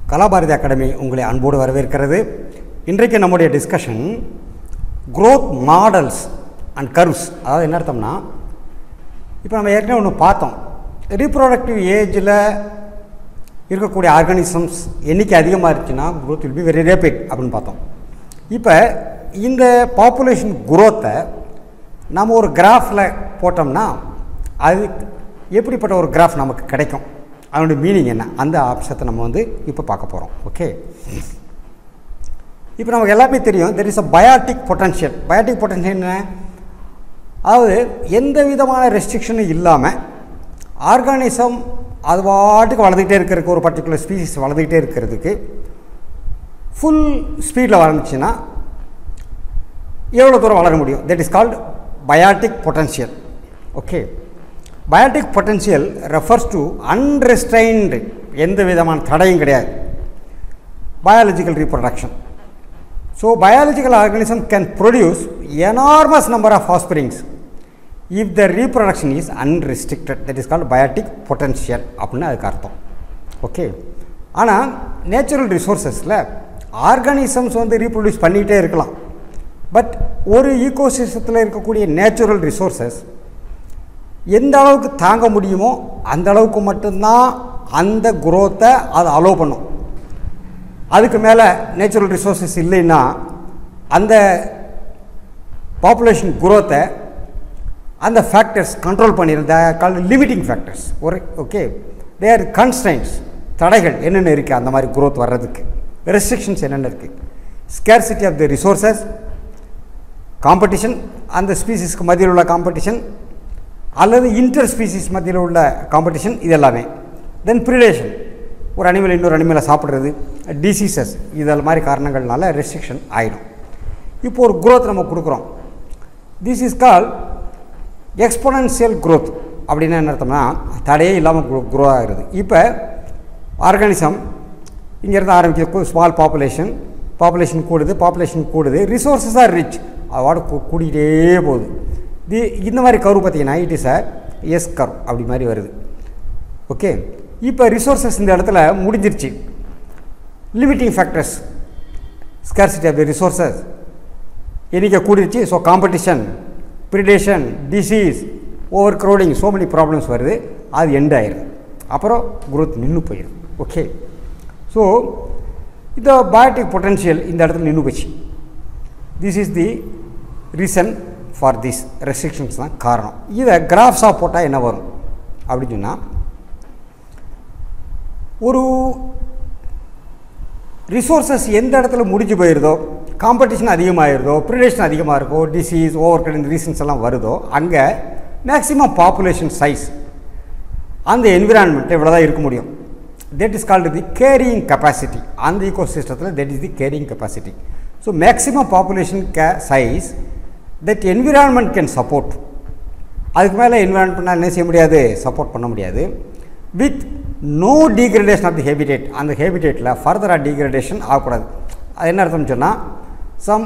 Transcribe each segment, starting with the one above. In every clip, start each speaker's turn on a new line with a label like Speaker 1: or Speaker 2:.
Speaker 1: Kalabharathi academy உங்களை அன்போடு வரவேற்கிறது இன்றைக்கு நம்முடைய discussion growth models and curves அதாவது என்ன அர்த்தம்னா இப்போ நம்ம ஏற்கனவே ஒன்று பார்த்தோம் ரீப்ரொடக்டிவ் ஏஜில் இருக்கக்கூடிய ஆர்கானிசம்ஸ் எண்ணிக்கை அதிகமாக இருந்துச்சுன்னா growth will be very rapid அப்படின்னு பார்த்தோம் இப்போ இந்த பாப்புலேஷன் குரோத்தை நம்ம ஒரு கிராஃபில் போட்டோம்னா அது எப்படிப்பட்ட ஒரு கிராஃப் நமக்கு கிடைக்கும் அதனுடைய மீனிங் என்ன அந்த அம்சத்தை நம்ம வந்து இப்போ பார்க்க போகிறோம் ஓகே இப்போ நமக்கு எல்லாமே தெரியும் there is a biotic potential biotic potential என்ன அதாவது எந்த விதமான ரெஸ்ட்ரிக்ஷனும் இல்லாமல் ஆர்கானிசம் அது பாட்டுக்கு வளர்ந்துக்கிட்டே இருக்கிறதுக்கு ஒரு பர்டிகுலர் ஸ்பீசிஸ் வளர்ந்துக்கிட்டே இருக்கிறதுக்கு ஃபுல் ஸ்பீடில் வளர்ந்துச்சுன்னா எவ்வளோ தூரம் வளர முடியும் that is called biotic potential okay biotic potential refers to unrestrained எந்த விதமான தடையும் கிடையாது biological reproduction. So, biological organism can produce enormous number of offsprings if the reproduction is unrestricted. That is called biotic potential அப்படின்னு அதுக்கு அர்த்தம் okay ஆனால் natural ரிசோர்ஸஸில் organisms வந்து ரீப்ரொடியூஸ் பண்ணிகிட்டே இருக்கலாம் பட் ஒரு ஈகோசிஸ்டத்தில் இருக்கக்கூடிய நேச்சுரல் ரிசோர்ஸஸ் எந்த அளவுக்கு தாங்க முடியுமோ அந்த அளவுக்கு மட்டும்தான் அந்த குரோத்தை அதை அலோவ் பண்ணும் அதுக்கு மேலே நேச்சுரல் ரிசோர்ஸஸ் இல்லைன்னா அந்த பாப்புலேஷன் குரோத்தை அந்த ஃபேக்டர்ஸ் கண்ட்ரோல் பண்ணியிருந்த கால் லிமிட்டிங் ஃபேக்டர்ஸ் ஒரு ஓகே தேர் கன்ஸ்டைன்ஸ் தடைகள் என்னென்ன இருக்குது அந்த மாதிரி குரோத் வர்றதுக்கு ரெஸ்ட்ரிக்ஷன்ஸ் என்னென்ன இருக்குது scarcity of the resources competition அந்த ஸ்பீசிஸ்க்கு மத்தியில் உள்ள காம்படிஷன் அல்லது இன்டர் ஸ்பீசிஸ் மத்தியில் உள்ள காம்படிஷன் இது எல்லாமே தென் ப்ரிடேஷன் ஒரு அனிமல் இன்னொரு அனிமலை சாப்பிட்றது டிசீசஸ் இதெல்லாம் மாதிரி காரணங்கள்னால ரெஸ்ட்ரிக்ஷன் ஆகிடும் இப்போ ஒரு growth நம்ம கொடுக்குறோம் this is call exponential growth அப்படின்னா என்ன அர்த்தம்னா தடையே இல்லாமல் க்ரோ க்ரோ ஆகிறது இப்போ ஆர்கானிசம் இங்கேருந்து ஆரம்பிக்க ஸ்மால் பாப்புலேஷன் பாப்புலேஷன் கூடுது பாப்புலேஷன் கூடுது ரிசோர்ஸஸ் ஆர் ரிச் அதோட கூ கூடிக்கிட்டே போகுது தி இந்த மாதிரி கரு பார்த்தீங்கன்னா it is a S curve அப்படி மாதிரி வருது ஓகே இப்போ ரிசோர்ஸஸ் இந்த இடத்துல முடிஞ்சிருச்சு limiting factors scarcity of the resources எண்ணிக்கை கூடிருச்சு so competition predation disease over crowding so many problems வருது அது எண்ட் ஆயிடுது அப்புறம் growth நின்று போயிடும் ஓகே ஸோ இந்த பயோட்டிக் பொட்டன்ஷியல் இந்த இடத்துல நின்று போச்சு this is the reason for this restrictions தான் காரணம் இதை கிராஃப்ஸாக போட்டால் என்ன வரும் அப்படின்னு சொன்னால் ஒரு ரிசோர்ஸஸ் எந்த இடத்துல முடிஞ்சு போயிருதோ காம்படிஷன் அதிகமாகிருதோ ப்ரிடேஷன் அதிகமாக இருக்கோ டிசீஸ் ஓவர் கடன் ரீசன்ஸ் எல்லாம் வருதோ அங்கே மேக்ஸிமம் பாப்புலேஷன் சைஸ் அந்த என்விரான்மெண்ட் இவ்வளோ தான் இருக்க முடியும் that is called the carrying capacity அந்த ஈகோ சிஸ்டத்தில் that is the carrying capacity so maximum population K size that environment can support அதுக்கு மேலே என்விரான்மெண்ட் என்ன செய்ய முடியாது சப்போர்ட் பண்ண முடியாது with no degradation of the habitat அந்த ஹேபிடேட்டில் ஃபர்தராக டீக்ரடேஷன் ஆகக்கூடாது அது என்ன அர்த்தம்னு சொன்னால் சம்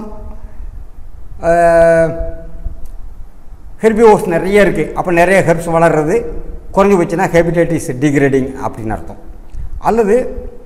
Speaker 1: ஹெர்பிவோர்ஸ் நிறைய இருக்குது அப்போ நிறைய ஹெர்ப்ஸ் வளர்றது குறைஞ்சி போச்சுன்னா ஹேபிடேட் இஸ் டிகிரேடிங் அப்படின்னு அர்த்தம் அல்லது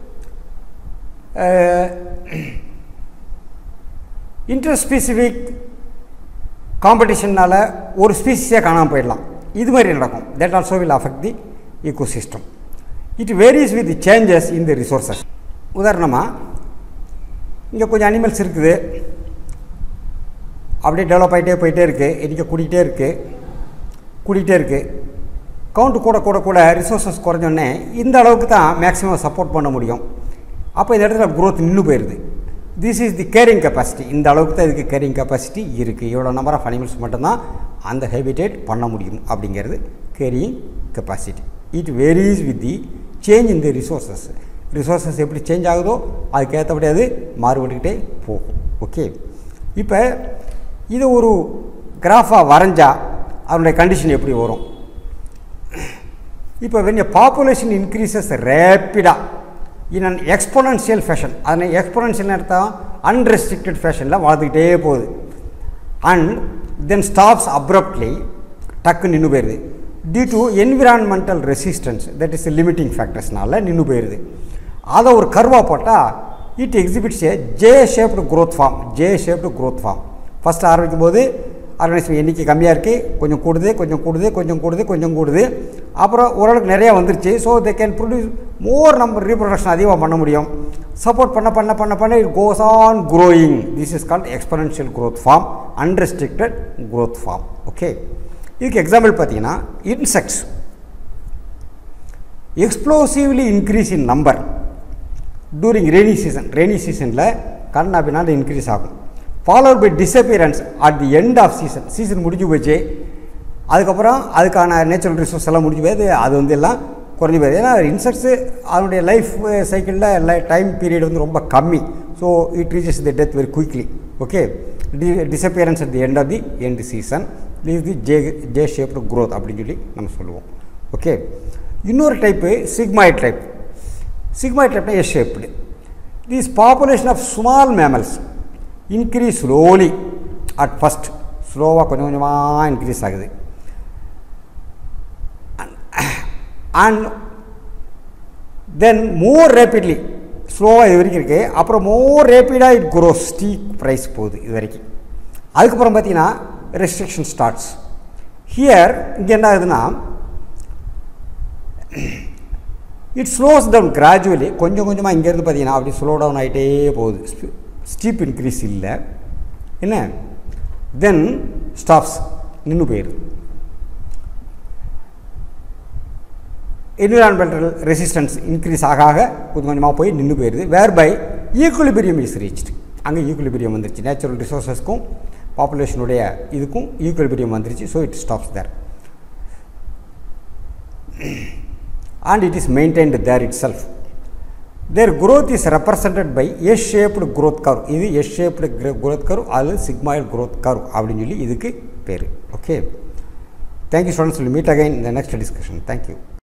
Speaker 1: இன்டர்ஸ்பெசிஃபிக் காம்படிஷனால் ஒரு ஸ்பீசிஸே காணாமல் போயிடலாம் இது மாதிரி நடக்கும் that also will affect the ecosystem it varies with changes in the resources உதாரணமாக இங்கே கொஞ்சம் அனிமல்ஸ் இருக்குது அப்படியே டெவலப் ஆகிட்டே போயிட்டே இருக்குது எண்ணிக்கை கூட்டிகிட்டே இருக்குது கூட்டிகிட்டே இருக்குது கவுண்ட் கூட கூட கூட ரிசோர்ஸஸ் குறைஞ்சோடனே இந்த அளவுக்கு தான் மேக்ஸிமம் சப்போர்ட் பண்ண முடியும் அப்போ இந்த இடத்துல growth நின்று போயிடுது this is the carrying capacity இந்த அளவுக்கு தான் இதுக்கு கேரிங் கெப்பாசிட்டி இருக்குது இவ்வளோ நம்பர் ஆஃப் அனிமல்ஸ் மட்டும்தான் அந்த ஹேபிடேட் பண்ண முடியும் அப்படிங்கிறது carrying capacity it varies with the change in the resources resources எப்படி சேஞ்ச் ஆகுதோ அதுக்கேற்றபடி அது மாறுபட்டுக்கிட்டே போகும் ஓகே இப்போ இது ஒரு கிராஃபாக வரைஞ்சா அதனுடைய கண்டிஷன் எப்படி வரும் இப்போ வென் எ பாப்புலேஷன் இன்க்ரீசஸ் ரேப்பிடாக இன் அன் எக்ஸ்பொனன்ஷியல் ஃபேஷன் அதனை எக்ஸ்பொனன்ஷியல் அர்த்தம் அன்ரெஸ்ட்ரிக்டட் ஃபேஷனில் வளர்த்துக்கிட்டே போகுது அண்ட் தென் ஸ்டாப்ஸ் அப்ரப்ட்லி டக்கு நின்று போயிடுது due to environmental resistance that is limiting ஃபேக்டர்ஸ்னால நின்று போயிடுது அதை ஒரு கர்வாக போட்டால் it exhibits a J shaped growth form J shaped growth form first ஆரம்பிக்கும் போது ஆர்கனைசேஷன் எண்ணிக்கை கம்மியாக இருக்குது கொஞ்சம் கூடுது கொஞ்சம் கூடுது கொஞ்சம் கூடுது கொஞ்சம் கூடுது அப்புறம் ஓரளவுக்கு நிறையா வந்துருச்சு so they can produce more நம்ம ரீப்ரொடக்ஷன் அதிகமாக பண்ண முடியும் சப்போர்ட் பண்ண பண்ண பண்ண பண்ண it goes on growing this is called exponential growth form unrestricted growth form okay இதுக்கு எக்ஸாம்பிள் பார்த்தீங்கன்னா insects explosively increase in number during rainy season rainy சீசனில் கண்ணா பின்னால் இன்க்ரீஸ் ஆகும் followed by disappearance at the end of season season முடிஞ்சு போச்சு அதுக்கப்புறம் அதுக்கான நேச்சுரல் ரிசோர்ஸ் எல்லாம் முடிஞ்சு போயிது அது வந்து எல்லாம் குறைஞ்சி போயிடுது ஏன்னா இன்செக்ட்ஸு அதனுடைய லைஃப் சைக்கிளில் டைம் பீரியட் வந்து ரொம்ப கம்மி so it reaches the death very quickly okay டி disappearance at the end of the end season is the J J shaped growth அப்படின்னு சொல்லி நம்ம சொல்லுவோம் ஓகே இன்னொரு டைப்பு சிக்மாய்ட் டைப் சிக்மாய்ட் டைப்னா S shaped this population of small mammals increase slowly at first ஸ்லோவாக கொஞ்சம் கொஞ்சமாக இன்க்ரீஸ் ஆகுது அண்ட் தென் மோர் ரேப்பிட்லி ஸ்லோவாக இது வரைக்கும் இருக்குது அப்புறம் மோர் ரேப்பிடாக இட் குரோஸ் ஸ்டீக் ப்ரைஸ் போகுது இது வரைக்கும் அதுக்கப்புறம் பார்த்தீங்கன்னா ரெஸ்ட்ரிக்ஷன் ஸ்டார்ட்ஸ் ஹியர் இங்கே என்ன ஆகுதுன்னா இட் ஸ்லோஸ் டவுன் கிராஜுவலி கொஞ்சம் கொஞ்சமாக இங்கேருந்து பார்த்தீங்கன்னா அப்படி ஸ்லோ டவுன் ஆகிட்டே போகுது ஸ்டீப் இன்க்ரீஸ் இல்லை என்ன தென் ஸ்டாப்ஸ் நின்று போயிடுது என்விரான்மெண்டல் ரெசிஸ்டன்ஸ் இன்க்ரீஸ் ஆக ஆக கொஞ்சம் கொஞ்சமாக போய் நின்று போயிடுது whereby equilibrium is reached அங்கே ஈக்குலிபிரியம் வந்துருச்சு நேச்சுரல் ரிசோர்ஸஸ்க்கும் பாப்புலேஷனுடைய இதுக்கும் ஈக்குலிபிரியம் வந்துருச்சு so it stops there and it is maintained there itself. Their growth is represented by S-shaped growth curve. இது S-shaped growth curve அல்லது sigmoid growth curve அப்படின்னு சொல்லி இதுக்கு பேர் okay thank you students will meet again இந்த next discussion thank you